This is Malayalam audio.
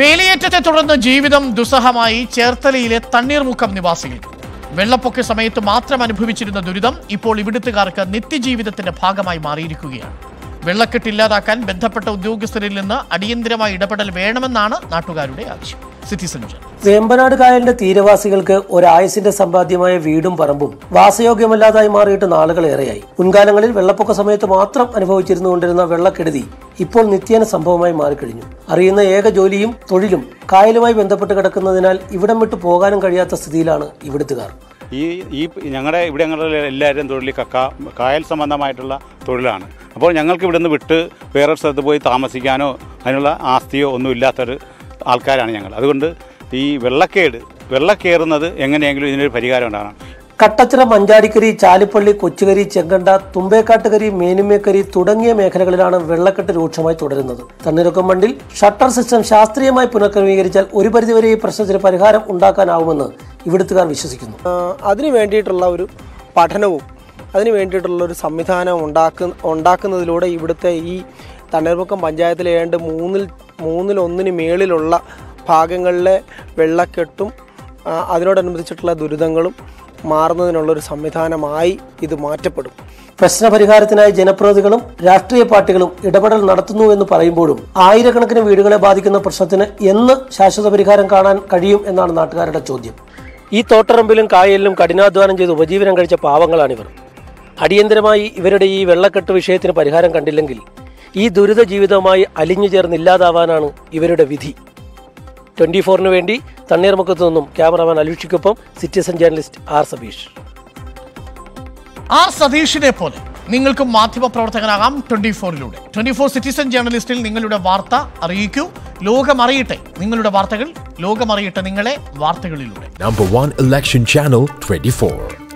വേലിയേറ്റത്തെ തുടർന്ന് ജീവിതം ദുസ്സഹമായി ചേർത്തലയിലെ തണ്ണീർമുക്കം നിവാസികൾ വെള്ളപ്പൊക്ക സമയത്ത് മാത്രം അനുഭവിച്ചിരുന്ന ദുരിതം ഇപ്പോൾ ഇവിടുത്തുകാർക്ക് നിത്യജീവിതത്തിന്റെ ഭാഗമായി മാറിയിരിക്കുകയാണ് വെള്ളക്കെട്ട് ഇല്ലാതാക്കാൻ ബന്ധപ്പെട്ട ഉദ്യോഗസ്ഥരിൽ നിന്ന് അടിയന്തരമായ ഇടപെടൽ വേണമെന്നാണ് നാട്ടുകാരുടെ ആവശ്യം സിറ്റിസൺ ജേർണൽ. വേമ്പനാട് കായലിന്റെ തീരവാസികൾക്ക് ഒരായുസിന്റെ സമ്പാദ്യമായ വീടും പറമ്പും വാസയോഗ്യമല്ലാതായി മാറിയിട്ട് നാളുകളേറെയായി മുൻകാലങ്ങളിൽ വെള്ളപ്പൊക്ക സമയത്ത് മാത്രം അനുഭവിച്ചിരുന്നുകൊണ്ടിരുന്ന വെള്ളക്കെടുതി ഇപ്പോൾ നിത്യേന സംഭവമായി മാറിക്കഴിഞ്ഞു അറിയുന്ന ഏക ജോലിയും തൊഴിലും കായലുമായി ബന്ധപ്പെട്ട് കിടക്കുന്നതിനാൽ ഇവിടം വിട്ടു പോകാനും കഴിയാത്ത സ്ഥിതിയിലാണ് ഇവിടുത്തുകാർ ഈ ഈ ഞങ്ങളുടെ ഇവിടെ ഞങ്ങളുടെ എല്ലാവരും തൊഴിൽ കക്ക കായൽ സംബന്ധമായിട്ടുള്ള തൊഴിലാണ് അപ്പോൾ ഞങ്ങൾക്ക് ഇവിടുന്ന് വിട്ട് വേറൊരു സ്ഥലത്ത് പോയി താമസിക്കാനോ അതിനുള്ള ആസ്തിയോ ഒന്നും ഇല്ലാത്തൊരു ആൾക്കാരാണ് ഞങ്ങൾ അതുകൊണ്ട് ഈ വെള്ളക്കേട് വെള്ളക്കേറുന്നത് എങ്ങനെയെങ്കിലും ഇതിനൊരു പരിഹാരം ഉണ്ടാകണം കട്ടച്ചിറ മഞ്ചാടിക്കരി ചാലിപ്പള്ളി കൊച്ചുകരി ചെങ്കണ്ട തുമ്പേക്കാട്ടുകരി മേനുമേക്കരി തുടങ്ങിയ മേഖലകളിലാണ് വെള്ളക്കെട്ട് രൂക്ഷമായി തുടരുന്നത് തണ്ണീരൊക്കം മണ്ടിൽ ഷട്ടർ സിസ്റ്റം ശാസ്ത്രീയമായി പുനഃക്രമീകരിച്ചാൽ ഒരു പരിധിവരെ ഈ പ്രശ്നത്തിന് പരിഹാരം ഉണ്ടാക്കാനാവുമെന്ന് ഇവിടുത്തുകാർ വിശ്വസിക്കുന്നു ആ, അതിന് വേണ്ടിയിട്ടുള്ള ഒരു പഠനവും അതിന് വേണ്ടിയിട്ടുള്ള ഒരു സംവിധാനം ഉണ്ടാക്കു ഉണ്ടാക്കുന്നതിലൂടെ ഇവിടുത്തെ ഈ തണ്ണീർമുക്കം പഞ്ചായത്തിലെ ഏണ്ട് മൂന്നിൽ മൂന്നിൽ ഒന്നിന് മേളിലുള്ള ഭാഗങ്ങളിലെ വെള്ളക്കെട്ടും ആ, അതിനോടനുബന്ധിച്ചിട്ടുള്ള ദുരിതങ്ങളും മാറുന്നതിനുള്ളൊരു സംവിധാനമായി ഇത് മാറ്റപ്പെടും പ്രശ്നപരിഹാരത്തിനായി ജനപ്രതിനിധികളും രാഷ്ട്രീയ പാർട്ടികളും ഇടപെടൽ നടത്തുന്നു എന്ന് പറയുമ്പോഴും ആയിരക്കണക്കിന് വീടുകളെ ബാധിക്കുന്ന പ്രശ്നത്തിന് എന്ന് ശാശ്വത പരിഹാരം കാണാൻ കഴിയും എന്നാണ് നാട്ടുകാരുടെ ചോദ്യം ഈ തോട്ടറമ്പിലും കായലിലും കഠിനാധ്വാനം ചെയ്ത് ഉപജീവനം കഴിച്ച പാവങ്ങളാണിവർ അടിയന്തരമായി ഇവരുടെ ഈ വെള്ളക്കെട്ട് വിഷയത്തിന് പരിഹാരം കണ്ടില്ലെങ്കിൽ ഈ ദുരിത ജീവിതവുമായി അലിഞ്ഞു ചേർന്ന് ഇല്ലാതാവാനാണ് ഇവരുടെ വിധി ട്വന്റി ഫോറിന് വേണ്ടി തണ്ണീർമുക്കത്തു നിന്നും ക്യാമറമാൻ അലൂഷിക്കൊപ്പം സിറ്റിസൺ ജേർണലിസ്റ്റ് ആർ സബീഷ് ആ സതീഷിനെ പോലെ നിങ്ങൾക്കും മാധ്യമപ്രവർത്തകനാകാം ട്വന്റി ഫോറിലൂടെ ട്വന്റി ഫോർ സിറ്റിസൺ ജേർണലിസ്റ്റിൽ നിങ്ങളുടെ വാർത്ത അറിയിക്കൂ ലോകമറിയട്ടെ നിങ്ങളുടെ വാർത്തകൾ ലോകമറിയട്ടെ നിങ്ങളെ വാർത്തകളിലൂടെ Number one election channel 24.